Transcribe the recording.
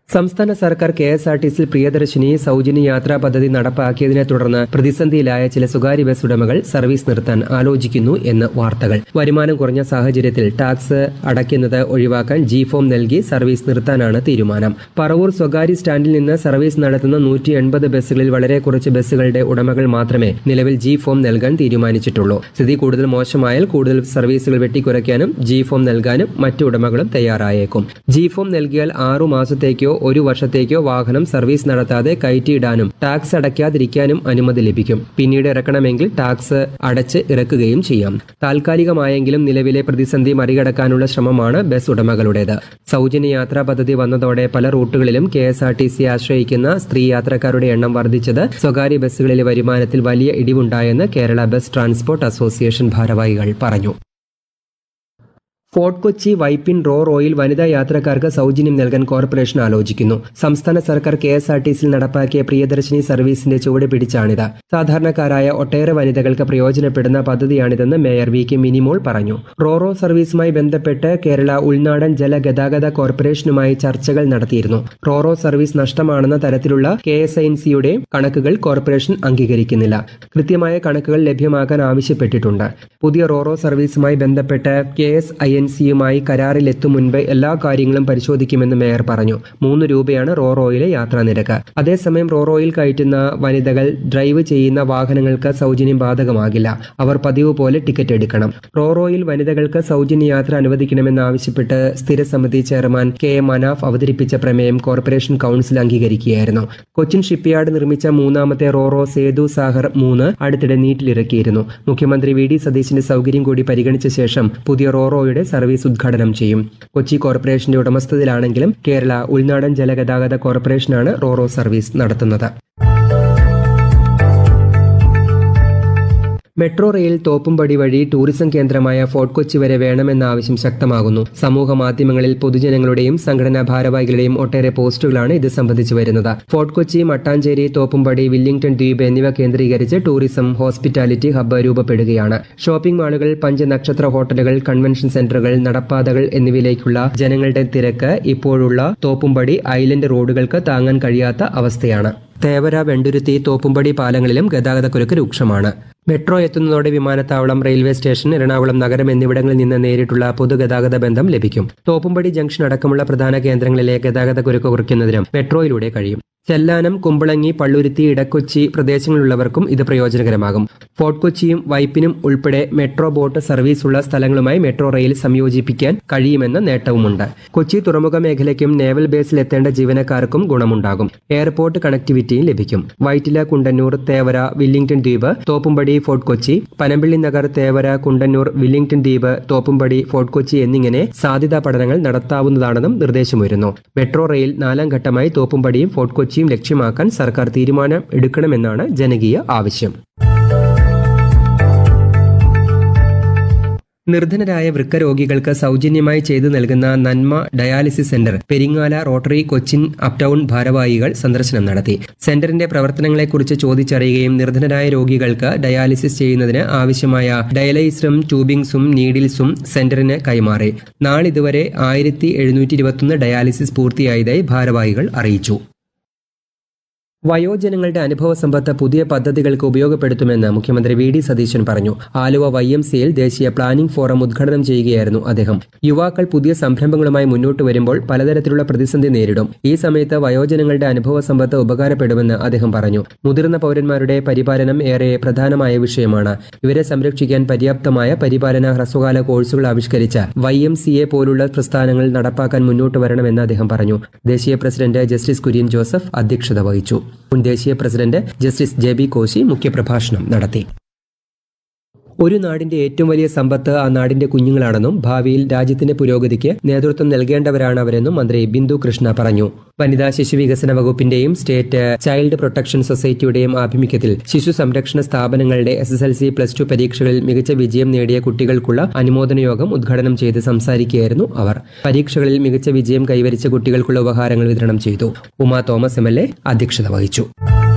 സംസ്ഥാന സർക്കാർ K S R T സിയിൽ പ്രിയദർശിനി സൗജന്യ യാത്രാ പദ്ധതി നടപ്പാക്കിയതിനെ തുടർന്ന് പ്രതിസന്ധിയിലായ ചില സ്വകാര്യ ബസ് ഉടമകൾ സർവീസ് നിർത്താൻ ആലോചിക്കുന്നു എന്ന് വാർത്തകൾ വരുമാനം കുറഞ്ഞ സാഹചര്യത്തിൽ ടാക്സ് അടയ്ക്കുന്നത് ഒഴിവാക്കാൻ ജി ഫോം നൽകി സർവീസ് നിർത്താനാണ് തീരുമാനം പറവൂർ സ്വകാര്യ സ്റ്റാൻഡിൽ നിന്ന് സർവീസ് നടത്തുന്ന നൂറ്റി എൺപത് ബസ്സുകളിൽ വളരെ കുറച്ച് ബസ്സുകളുടെ ഉടമകൾ മാത്രമേ നിലവിൽ ജി ഫോം നൽകാൻ തീരുമാനിച്ചിട്ടുള്ളൂ സ്ഥിതി കൂടുതൽ മോശമായാൽ കൂടുതൽ സർവീസുകൾ വെട്ടിക്കുറയ്ക്കാനും ജി ഫോം നൽകാനും മറ്റു ഉടമകളും തയ്യാറായേക്കും ജി ഫോം നൽകിയാൽ ആറു മാസത്തേക്കോ ഒരു വർഷത്തേക്കോ വാഹനം സർവീസ് നടത്താതെ കയറ്റിയിടാനും ടാക്സ് അടയ്ക്കാതിരിക്കാനും അനുമതി ലഭിക്കും പിന്നീട് ഇറക്കണമെങ്കിൽ ടാക്സ് അടച്ച് ഇറക്കുകയും ചെയ്യാം താൽക്കാലികമായെങ്കിലും നിലവിലെ പ്രതിസന്ധി മറികടക്കാനുള്ള ശ്രമമാണ് ബസ് ഉടമകളുടേത് സൗജന്യ യാത്രാ പദ്ധതി വന്നതോടെ പല റൂട്ടുകളിലും K S R T C ആശ്രയിക്കുന്ന സ്ത്രീ യാത്രക്കാരുടെ എണ്ണം വർദ്ധിച്ചത് സ്വകാര്യ ബസ്സുകളിലെ വരുമാനത്തിൽ വലിയ ഇടിവുണ്ടായെന്ന് കേരള ബസ് ട്രാൻസ്പോർട്ട് അസോസിയേഷൻ ഭാരവാഹികൾ പറഞ്ഞു ഫോർട്ട് കൊച്ചി വൈപ്പിൻ റോ റോയിൽ വനിതാ യാത്രക്കാർക്ക് സൗജന്യം നൽകാൻ കോർപ്പറേഷൻ ആലോചിക്കുന്നു സംസ്ഥാന സർക്കാർ കെ എസ് ആർ ടി സിയിൽ നടപ്പാക്കിയ പ്രിയദർശിനി സർവീസിന്റെ ചുവട് പിടിച്ചാണിത് സാധാരണക്കാരായ ഒട്ടേറെ വനിതകൾക്ക് പ്രയോജനപ്പെടുന്ന പദ്ധതിയാണിതെന്ന് മേയർ വി കെ മിനിമോൾ പറഞ്ഞു റോറോ സർവീസുമായി ബന്ധപ്പെട്ട് കേരള ഉൾനാടൻ ജലഗതാഗത കോർപ്പറേഷനുമായി ചർച്ചകൾ നടത്തിയിരുന്നു റോറോ സർവീസ് നഷ്ടമാണെന്ന തരത്തിലുള്ള കെ എസ് ഐ എൻ സിയുടെ കണക്കുകൾ കോർപ്പറേഷൻ അംഗീകരിക്കുന്നില്ല കൃത്യമായ കണക്കുകൾ ലഭ്യമാക്കാൻ ആവശ്യപ്പെട്ടിട്ടുണ്ട് പുതിയ റോറോ സർവീസുമായി ബന്ധപ്പെട്ട് കെ എസ് ഐ എൻ സിയുമായി കരാറിലെത്തും മുൻപ് എല്ലാ കാര്യങ്ങളും പരിശോധിക്കുമെന്ന് മേയർ പറഞ്ഞു മൂന്ന് രൂപയാണ് റോറോയിലെ യാത്രാ നിരക്ക് അതേസമയം റോറോയിൽ കയറ്റുന്ന വനിതകൾ ഡ്രൈവ് ചെയ്യുന്ന വാഹനങ്ങൾക്ക് സൗജന്യം ബാധകമാകില്ല അവർ പതിവ് പോലെ ടിക്കറ്റ് എടുക്കണം റോറോയിൽ വനിതകൾക്ക് സൗജന്യ യാത്ര അനുവദിക്കണമെന്നാവശ്യപ്പെട്ട് സ്ഥിരസമിതി ചെയർമാൻ കെ എം മനാഫ് അവതരിപ്പിച്ച പ്രമേയം കോർപ്പറേഷൻ കൌൺസിൽ അംഗീകരിക്കുകയായിരുന്നു കൊച്ചിൻ ഷിപ്പ്യാർഡ് നിർമ്മിച്ച മൂന്നാമത്തെ റോറോ സേതു സാഗർ മൂന്ന് അടുത്തിടെ നീറ്റിലിറക്കിയിരുന്നു മുഖ്യമന്ത്രി വി ഡി സതീശിന്റെ സൗകര്യം കൂടി പരിഗണിച്ച ശേഷം പുതിയ റോറോയുടെ സർവീസ് ഉദ്ഘാടനം ചെയ്യും കൊച്ചി കോർപ്പറേഷന്റെ ഉടമസ്ഥതയിലാണെങ്കിലും കേരള ഉൾനാടൻ ജലഗതാഗത കോർപ്പറേഷനാണ് റോറോ സർവീസ് നടത്തുന്നത് മെട്രോ റെയിൽ തോപ്പുംപടി വഴി ടൂറിസം കേന്ദ്രമായ ഫോർട്ട് കൊച്ചി വരെ വേണമെന്ന ആവശ്യം ശക്തമാകുന്നു സമൂഹ മാധ്യമങ്ങളിൽ പൊതുജനങ്ങളുടെയും സംഘടനാ ഭാരവാഹികളുടെയും ഒട്ടേറെ പോസ്റ്റുകളാണ് ഇത് സംബന്ധിച്ച് വരുന്നത് ഫോർട്ട് കൊച്ചി മട്ടാഞ്ചേരി തോപ്പുംപടി വില്ലിംഗ്ടൺ ദ്വീപ് എന്നിവ കേന്ദ്രീകരിച്ച് ടൂറിസം ഹോസ്പിറ്റാലിറ്റി ഹബ്ബ് രൂപപ്പെടുകയാണ് ഷോപ്പിംഗ് മാളുകൾ പഞ്ചനക്ഷത്ര ഹോട്ടലുകൾ കൺവെൻഷൻ സെന്ററുകൾ നടപ്പാതകൾ എന്നിവയിലേക്കുള്ള ജനങ്ങളുടെ തിരക്ക് ഇപ്പോഴുള്ള തോപ്പുംപടി ഐലൻഡ് റോഡുകൾക്ക് താങ്ങാൻ കഴിയാത്ത അവസ്ഥയാണ് തേവര വെണ്ടുരുത്തി തോപ്പുംപടി പാലങ്ങളിലും ഗതാഗതക്കുരുക്ക് രൂക്ഷമാണ് മെട്രോ എത്തുന്നതോടെ വിമാനത്താവളം റെയിൽവേ സ്റ്റേഷൻ എറണാകുളം നഗരം എന്നിവിടങ്ങളിൽ നിന്ന് നേരിട്ടുള്ള പൊതുഗതാഗത ബന്ധം ലഭിക്കും തോപ്പുംപടി ജംഗ്ഷൻ അടക്കമുള്ള പ്രധാന കേന്ദ്രങ്ങളിലെ ഗതാഗതക്കുരുക്ക് കുറയ്ക്കുന്നതിനും മെട്രോയിലൂടെ കഴിയും ചെല്ലാനം കുമ്പളങ്ങി പള്ളുരുത്തി ഇടക്കൊച്ചി പ്രദേശങ്ങളിലുള്ളവർക്കും ഇത് പ്രയോജനകരമാകും ഫോർട്ട് കൊച്ചിയും വൈപ്പിനും ഉൾപ്പെടെ മെട്രോ ബോട്ട് സർവീസ് ഉള്ള സ്ഥലങ്ങളുമായി മെട്രോ റെയിൽ സംയോജിപ്പിക്കാൻ കഴിയുമെന്ന നേട്ടവുമുണ്ട് കൊച്ചി തുറമുഖ മേഖലയ്ക്കും നേവൽ ബേസിൽ എത്തേണ്ട ജീവനക്കാർക്കും ഗുണമുണ്ടാകും എയർപോർട്ട് കണക്ടിവിറ്റിയും ലഭിക്കും വൈറ്റില കുണ്ടന്നൂർ തേവര വില്ലിംഗ്ടൺ ദ്വീപ് തോപ്പുംപടി ഫോർട്ട് കൊച്ചി പനമ്പിള്ളി നഗർ തേവര കുണ്ടന്നൂർ വില്ലിംഗ്ടൺ ദ്വീപ് തോപ്പുംപടി ഫോർട്ട് കൊച്ചി എന്നിങ്ങനെ സാധ്യതാ പഠനങ്ങൾ നടത്താവുന്നതാണെന്നും നിർദ്ദേശമുയരുന്നു മെട്രോ റെയിൽ നാലാം ഘട്ടമായി തോപ്പുംപടിയും ഫോർട്ട് കൊച്ചിയും ലക്ഷ്യമാക്കാൻ സർക്കാർ തീരുമാനം എടുക്കണമെന്നാണ് ജനകീയ ആവശ്യം നിർധനരായ വൃക്ക രോഗികൾക്ക് സൗജന്യമായി ചെയ്തു നൽകുന്ന Nanma dialysis centre Peringala Rotary Cochin uptown ഭാരവാഹികൾ സന്ദർശനം നടത്തി സെന്ററിന്റെ പ്രവർത്തനങ്ങളെക്കുറിച്ച് ചോദിച്ചറിയുകയും നിർധനരായ രോഗികൾക്ക് ഡയാലിസിസ് ചെയ്യുന്നതിന് ആവശ്യമായ ഡയലൈസറും ട്യൂബിംഗ്സും നീഡിൽസും സെന്ററിന് കൈമാറി നാളിതുവരെ ആയിരത്തി എഴുന്നൂറ്റി ഇരുപത്തൊന്ന് ഡയാലിസിസ് പൂർത്തിയായതായി ഭാരവാഹികൾ അറിയിച്ചു വയോജനങ്ങളുടെ അനുഭവ സമ്പത്ത് പുതിയ പദ്ധതികൾക്ക് ഉപയോഗപ്പെടുത്തുമെന്ന് മുഖ്യമന്ത്രി വി ഡി സതീശൻ പറഞ്ഞു ആലുവ വൈ എം സിയിൽ ദേശീയ പ്ലാനിംഗ് ഫോറം ഉദ്ഘാടനം ചെയ്യുകയായിരുന്നു അദ്ദേഹം യുവാക്കൾ പുതിയ സംരംഭങ്ങളുമായി മുന്നോട്ട് വരുമ്പോൾ പലതരത്തിലുള്ള പ്രതിസന്ധി നേരിടും ഈ സമയത്ത് വയോജനങ്ങളുടെ അനുഭവ സമ്പത്ത് ഉപകാരപ്പെടുമെന്ന് അദ്ദേഹം പറഞ്ഞു മുതിർന്ന പൗരന്മാരുടെ പരിപാലനം ഏറെ പ്രധാനമായ വിഷയമാണ് ഇവരെ സംരക്ഷിക്കാൻ പര്യാപ്തമായ പരിപാലന ഹ്രസ്വകാല കോഴ്സുകൾ ആവിഷ്കരിച്ച് വൈ എം സി എ പോലുള്ള പ്രസ്ഥാനങ്ങൾ നടപ്പാക്കാൻ മുന്നോട്ട് വരണമെന്ന് അദ്ദേഹം പറഞ്ഞു ദേശീയ പ്രസിഡന്റ് ജസ്റ്റിസ് കുര്യൻ ജോസഫ് അധ്യക്ഷത വഹിച്ചു മുൻ ദേശീയ president justice J B Koshy മുഖ്യപ്രഭാഷണം നടത്തി ഒരു നാടിന്റെ ഏറ്റവും വലിയ സമ്പത്ത് ആ നാടിന്റെ കുഞ്ഞുങ്ങളാണെന്നും ഭാവിയിൽ രാജ്യത്തിന്റെ പുരോഗതിക്ക് നേതൃത്വം നൽകേണ്ടവരാണ് അവരെന്നും മന്ത്രി ബിന്ദു കൃഷ്ണ പറഞ്ഞു വനിതാ ശിശു വികസന വകുപ്പിന്റെയും സ്റ്റേറ്റ് ചൈൽഡ് പ്രൊട്ടക്ഷൻ സൊസൈറ്റിയുടെയും ആഭിമുഖ്യത്തിൽ ശിശു സംരക്ഷണ സ്ഥാപനങ്ങളുടെ S S L C plus two പരീക്ഷകളിൽ മികച്ച വിജയം നേടിയ കുട്ടികൾക്കുള്ള അനുമോദന യോഗം ഉദ്ഘാടനം ചെയ്ത് സംസാരിക്കുകയായിരുന്നു അവർ പരീക്ഷകളിൽ മികച്ച വിജയം കൈവരിച്ച കുട്ടികൾക്കുള്ള ഉപഹാരങ്ങൾ വിതരണം ചെയ്തു Uma Thomas M L A അധ്യക്ഷത വഹിച്ചു